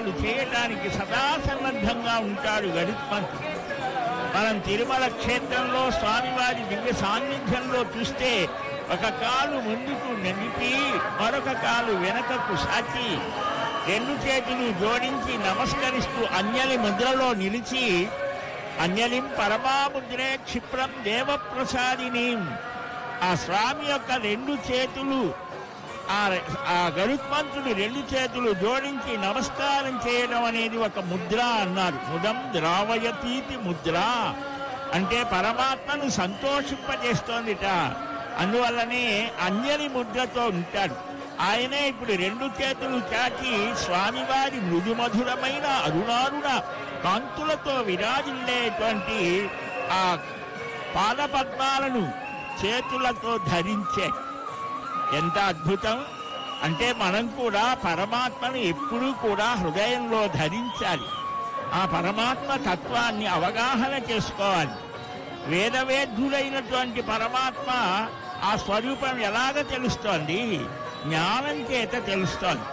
కార్యాలు చేయటానికి సదా సన్నద్ధంగా ఉంటాడు గరుత్మంతుడు మనం తిరుమల క్షేత్రంలో స్వామివారి దివ్య సాన్నిధ్యంలో చూస్తే ఒక కాలు ముందుకు నడిపి మరొక కాలు వెనకకు సాచి రెండు చేతులు జోడించి నమస్కరిస్తూ అన్యలి ముద్రలో నిలిచి అన్యలిం పరమాముద్రే క్షిప్రం దేవప్రసాదిని ఆ స్వామి యొక్క రెండు చేతులు ఆ ఆ గరుత్మంతుడు రెండు చేతులు జోడించి నమస్కారం చేయడం అనేది ఒక ముద్ర అన్నారు ముదం ద్రావయతీతి ముద్ర అంటే పరమాత్మను సంతోషింపజేస్తోందిట అందువల్లనే అంజలి ముద్రతో ఉంటాడు ఆయనే ఇప్పుడు రెండు చేతులు చాచి స్వామివారి మృదుమధురమైన అరుణారుణ కాంతులతో విరాజిల్లేటువంటి ఆ పాదపద్మాలను చేతులతో ధరించే ఎంత అద్భుతం అంటే మనం కూడా పరమాత్మను ఎప్పుడూ కూడా హృదయంలో ధరించాలి ఆ పరమాత్మ తత్వాన్ని అవగాహన చేసుకోవాలి వేదవేద్యుడైనటువంటి పరమాత్మ ఆ స్వరూపం ఎలాగ తెలుస్తోంది జ్ఞానం చేత తెలుస్తోంది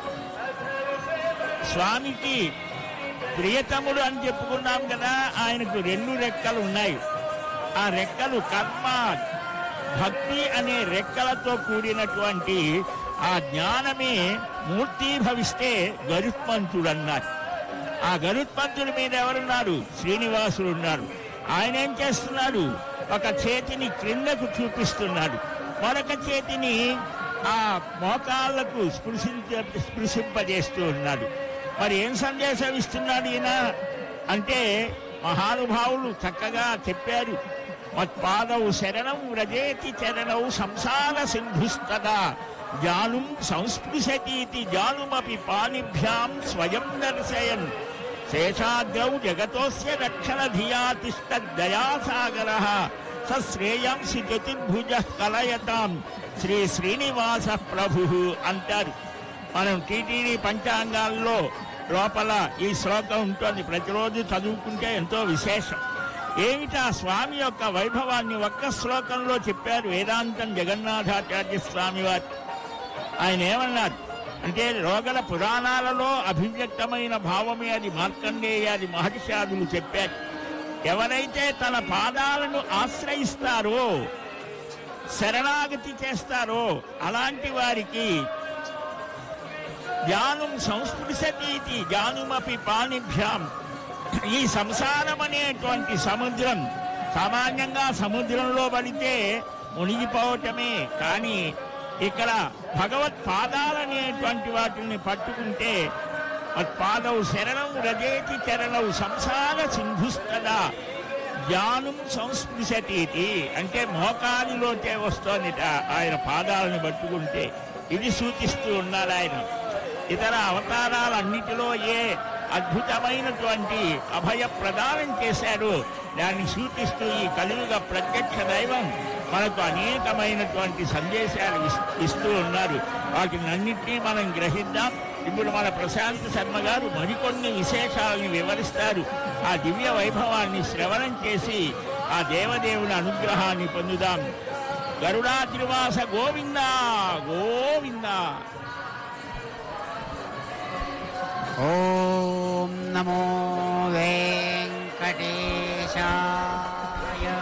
స్వామికి ప్రియతముడు అని చెప్పుకున్నాం కదా ఆయనకు రెండు రెక్కలు ఉన్నాయి ఆ రెక్కలు కర్మ భక్తి అనే రెక్కలతో కూడినటువంటి ఆ జ్ఞానమే మూర్తీభవిస్తే గరుత్మంతుడు అన్నారు ఆ గరుత్మంతుడి మీద ఎవరున్నారు శ్రీనివాసుడు ఉన్నారు ఆయన ఏం చేస్తున్నాడు ఒక చేతిని క్రిందకు చూపిస్తున్నాడు మరొక చేతిని ఆ మోకాళ్లకు స్పృశించ స్పృశింపజేస్తూ ఉన్నాడు మరి ఏం సందేశం ఇస్తున్నాడు ఈయన అంటే మహానుభావులు చక్కగా చెప్పారు మత్పాదౌ శరణం వ్రజేతి చరణౌ సంసార సింధుస్తదా జానుం సంస్పృశతీతి జానుమపి పాణిభ్యాం స్వయం దర్శయన్ శేషాగ్రౌ జగతోస్య రక్షణ ధియా తిష్టదయాసాగర స శ్రేయాంసి చతుర్భుజ కలయతాం శ్రీ శ్రీనివాస ప్రభు అంటారు మనం టీటీడీ పంచాంగాల్లో లోపల ఈ శ్లోకం ఉంటుంది ప్రతిరోజు చదువుకుంటే ఎంతో విశేషం ఏమిటా స్వామి యొక్క వైభవాన్ని ఒక్క శ్లోకంలో చెప్పారు వేదాంతం జగన్నాథాచార్య స్వామి వారు ఆయన ఏమన్నారు అంటే రోగల పురాణాలలో అభివ్యక్తమైన భావమే అది మార్కండేయాది మహర్షాదులు చెప్పారు ఎవరైతే తన పాదాలను ఆశ్రయిస్తారో శరణాగతి చేస్తారో అలాంటి వారికి జ్ఞానం సంస్పృశతీతి జ్ఞానమపి పాణిభ్యాం ఈ సంసారం అనేటువంటి సముద్రం సామాన్యంగా సముద్రంలో పడితే మునిగిపోవటమే కానీ ఇక్కడ భగవత్ పాదాలనేటువంటి వాటిని పట్టుకుంటే పాదవు శరణం రజేతి చరణం సంసార సింధుస్తదా జ్ఞానం సంస్పృశతీతి అంటే మోకాలిలోకే వస్తోందిట ఆయన పాదాలను పట్టుకుంటే ఇది సూచిస్తూ ఉన్నారు ఆయన ఇతర అవతారాలన్నిటిలో ఏ అద్భుతమైనటువంటి అభయ ప్రదానం చేశారో దాన్ని సూచిస్తూ ఈ కలియుగ ప్రత్యక్ష దైవం మనకు అనేకమైనటువంటి సందేశాలు ఇస్- ఇస్తూ ఉన్నారు వాటిని అన్నింటినీ మనం గ్రహిద్దాం ఇప్పుడు మన ప్రశాంత్ శర్మ గారు మరికొన్ని విశేషాలను వివరిస్తారు ఆ దివ్య వైభవాన్ని శ్రవణం చేసి ఆ దేవదేవుని అనుగ్రహాన్ని పొందుదాం గరుడాద్రివాస గోవింద గోవింద ఓం నమో వెంకటేశాయ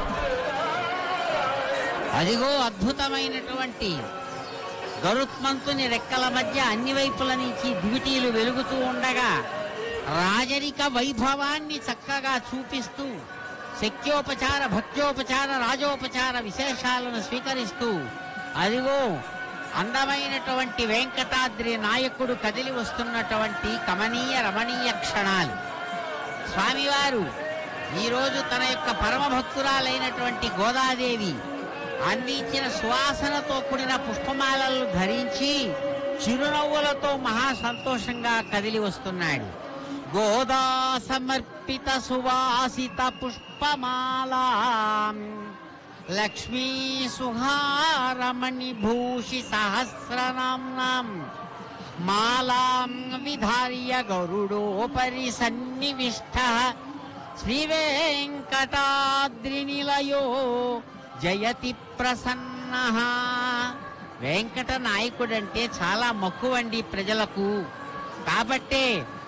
అదిగో అద్భుతమైనటువంటి గరుత్మంతుని రెక్కల మధ్య అన్ని వైపుల నుంచి దివిటీలు వెలుగుతూ ఉండగా రాజరిక వైభవాన్ని చక్కగా చూపిస్తూ శక్యోపచార భక్త్యోపచార రాజోపచార విశేషాలను స్వీకరిస్తూ అదిగో అందమైనటువంటి వెంకటాద్రి నాయకుడు కదిలి వస్తున్నటువంటి కమనీయ రమణీయ క్షణాలు స్వామివారు ఈరోజు తన యొక్క పరమ భక్తురాలైనటువంటి గోదాదేవి అందించిన సువాసనతో కూడిన పుష్పమాలలు ధరించి చిరునవ్వులతో మహా సంతోషంగా కదిలి వస్తున్నాడు గోదా సమర్పిత సువాసిత పుష్పమాలా లక్ష్మీ సుహారమణి భూషి సహస్రనామ్నాం మాలాం విధార్య గరుడోపరి సన్నివిష్ట శ్రీవేంకటాద్రినిలయో జయతి ప్రసన్న వెంకట నాయకుడంటే చాలా మక్కువండి ప్రజలకు కాబట్టే